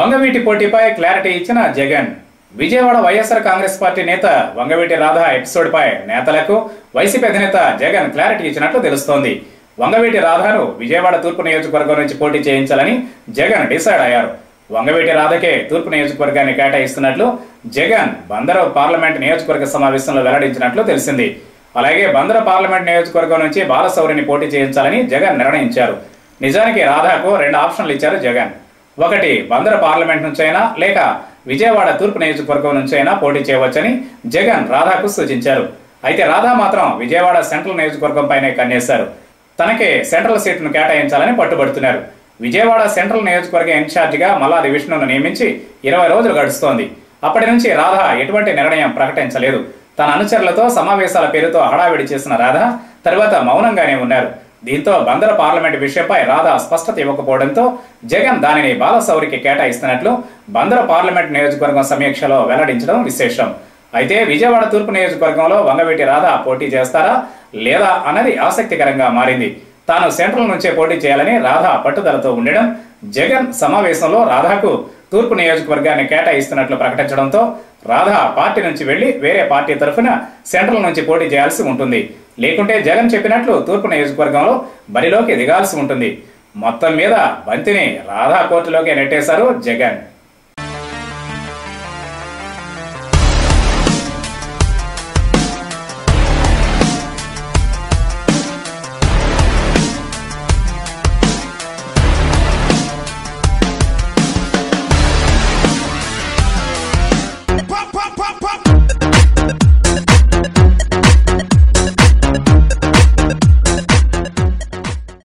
వంగవీటి పోటీపై క్లారిటీ ఇచ్చిన జగన్ విజయవాడ వైఎస్ఆర్ కాంగ్రెస్ పార్టీ నేత వంగవీటి రాధా ఎపిసోడ్ పై నేతలకు వైసీపీ అధినేత జగన్ క్లారిటీ ఇచ్చినట్లు తెలుస్తోంది వంగవీటి రాధాను విజయవాడ తూర్పు నియోజకవర్గం నుంచి పోటీ చేయించాలని జగన్ డిసైడ్ అయ్యారు వంగవీటి రాధకే తూర్పు నియోజకవర్గాన్ని కేటాయిస్తున్నట్లు జగన్ బందరు పార్లమెంట్ నియోజకవర్గ సమావేశంలో వెల్లడించినట్లు తెలిసింది అలాగే బందరు పార్లమెంట్ నియోజకవర్గం నుంచి బాలశౌరిని పోటీ చేయించాలని జగన్ నిర్ణయించారు నిజానికి రాధాకు రెండు ఆప్షన్లు ఇచ్చారు జగన్ ఒకటి బందరు పార్లమెంట్ నుంచైనా లేక విజయవాడ తూర్పు నియోజకవర్గం నుంచైనా పోటీ చేయవచ్చని జగన్ రాధాకు సూచించారు అయితే రాధా మాత్రం విజయవాడ సెంట్రల్ నియోజకవర్గం పైనే కన్నేశారు తనకే సెంట్రల్ సీట్ను కేటాయించాలని పట్టుబడుతున్నారు విజయవాడ సెంట్రల్ నియోజకవర్గ ఇన్ఛార్జిగా మల్లాది విష్ణును నియమించి ఇరవై రోజులు గడుస్తోంది అప్పటి నుంచి రాధా ఎటువంటి నిర్ణయం ప్రకటించలేదు తన అనుచరులతో సమావేశాల పేరుతో హడావిడి చేసిన రాధా తర్వాత మౌనంగానే ఉన్నారు దీంతో బందర పార్లమెంట్ విషయంపై రాధా స్పష్టత ఇవ్వకపోవడంతో జగన్ దానిని బాలశౌరికి కేటాయిస్తున్నట్లు బందర పార్లమెంట్ నియోజకవర్గం సమీక్షలో వెల్లడించడం విశేషం అయితే విజయవాడ తూర్పు నియోజకవర్గంలో వంగవీటి రాధా పోటీ చేస్తారా లేదా అన్నది ఆసక్తికరంగా మారింది తాను సెంట్రల్ నుంచే పోటీ చేయాలని రాధా పట్టుదలతో ఉండడం జగన్ సమావేశంలో రాధాకు తూర్పు నియోజకవర్గాన్ని కేటాయిస్తున్నట్లు ప్రకటించడంతో రాధా పార్టీ నుంచి వెళ్లి వేరే పార్టీ తరఫున సెంట్రల్ నుంచి పోటీ చేయాల్సి ఉంటుంది లేకుంటే జగన్ చెప్పినట్లు తూర్పు నియోజకవర్గంలో బరిలోకి దిగాల్సి ఉంటుంది మొత్తం మీద బంతిని రాధా కోర్టులోకి నెట్టేశారు జగన్